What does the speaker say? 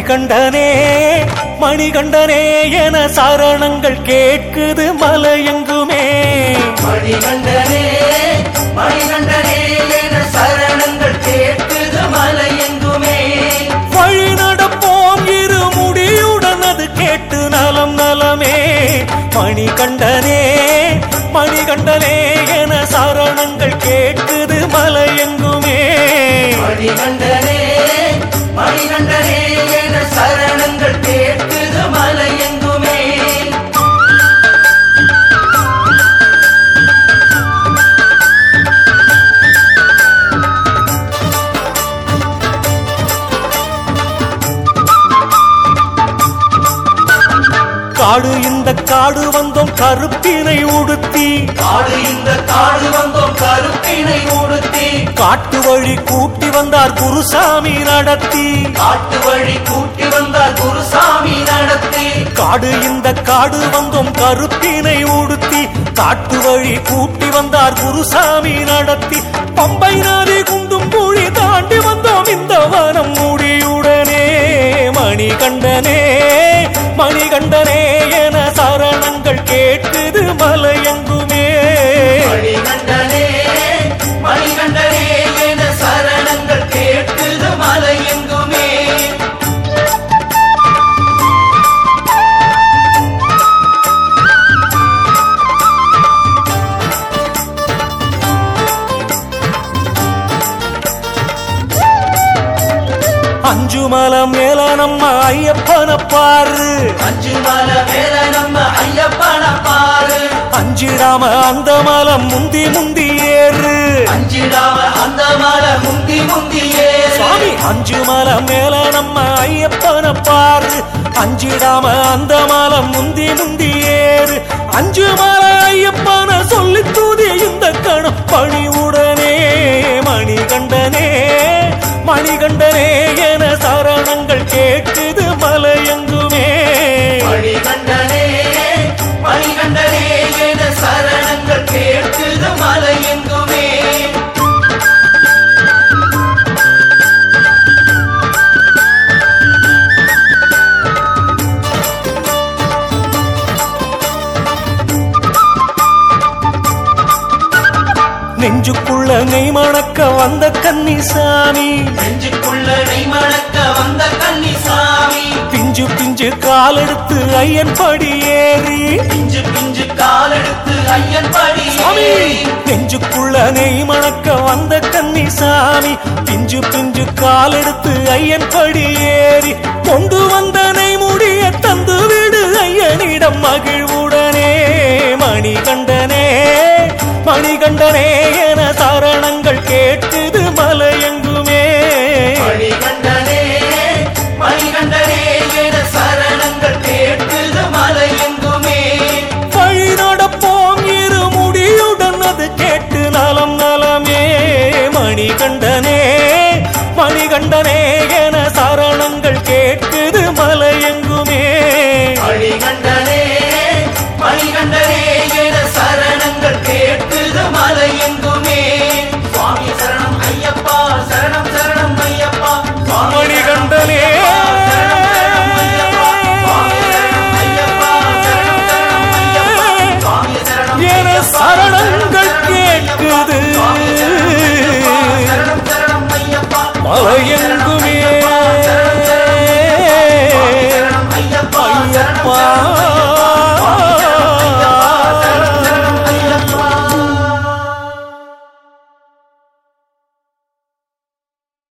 மணிகண்டனே மணிகண்டனே என சரணங்கள் கேட்குது மலையெங்குமே மணிகண்டனே மணிகண்டனே என சரணங்கள் கேட்குது மலையெங்குமே வழி நடப்போம் இரு முடியுடன் அது கேட்டு நலம் நலமே மணிகண்டனே மணிகண்டனே என சரணங்கள் கேட்குது மலையெங்குமே மணிகண்டனே மணிகண்டனே என சரணங்கள் கேட்குது மலையெங்குமே காடு இந்த காடு வந்தோம் கருப்பினை உடுத்தி காடு இந்த காடு வந்தோம் கருப்பினை உடுத்தி காட்டு வழி கூட்டி வந்தார் குருசாமி நடத்தி காட்டு வழி கூட்டி வந்தார் குருசாமி நடத்தி காடு இந்த காடு வந்தோம் கருப்பினை உடுத்தி காட்டு வழி கூட்டி வந்தார் குருசாமி நடத்தி பம்பை நதி குண்டும் குழி தாண்டி வந்தோம் இந்த வனம் முடியுடனே மணிகண்டனே மணிகண்டனே என சரணங்கள் கேட்குது மலையெங்குமே மணிகண்டனே மணிகண்டனே என சரணங்கள் கேட்குது மலையெங்குமே அஞ்சு மலம் மேல நம்ம ஐயப்பன பாரு அஞ்சு மலை மேல நம்ம ஐயப்பன பாரு அஞ்சிடாம அந்த மலம் முந்தி முந்தி ஏறு அஞ்சிடாம அந்த மலை முந்தி முந்தி ஏறு சுவாமி அஞ்சு மலம் மேல நம்ம ஐயப்பன பாரு அஞ்சிடாம அந்த மலம் முந்தி முந்தி ஏறு அஞ்சு மல ஐயப்பன சொல்லி தூதி இந்த கணம் பணிவுடனே மணிகண்டனே மணிகண்டனே என சரணங்கள் கேட்குது மலையெங்குமே மணிகண்டனே மணிகண்டனே என சரணங்கள் கேட்குது மலையெங்குமே நெஞ்சுக்குள்ள நெய் மணக்க வந்த கன்னிசாமி நெஞ்சுக்குள்ள நெய் மணக்க வந்த கன்னிசாமி பிஞ்சு பிஞ்சு காலெடுத்து ஐயன் படி ஏறி பிஞ்சு பிஞ்சு காலெடுத்து ஐயன் படி சாமி நெஞ்சுக்குள்ள நெய் மணக்க வந்த கன்னிசாமி பிஞ்சு பிஞ்சு காலெடுத்து ஐயன் படி ஏறி கொண்டு வந்த நெய் முடிய தந்து விடு ஐயனிடம் மகிழ்வுடனே மணிகண்டனே மணிகண்டனே என சரணங்கள் கேட்குது மலையெங்குமே மணிகண்டனே மணிகண்டனே என சரணங்கள் கேட்குது மலையெங்குமே வழி நடப்போம் இரு முடியுடன் அது கேட்டு நலம் நலமே மணிகண்டனே மணிகண்டனே என சரணங்கள் கேட்குது மலையெங்குமே மணிகண்டனே மணிகண்டனே என சரணங்கள் கேட்குது மலையெங்குமே சுவாமி சரணம் ஐயப்பா சரணம் சரணம் ஐயப்பா சுவாமி மணிகண்டனே சரணம் சரணம் ஐயப்பா சுவாமி சரணம் ஐயப்பா சரணம் சரணம் ஐயப்பா சுவாமி சரணம் என ஐயப்பா, சரணங்கள் சரணம் கேட்குது சுவாமி சரணம் ஐயப்பா, சரணம் சரணம் ஐயப்பா மலையெங்குமே சரணம் ஐயப்பா சரணம் ஐயப்பா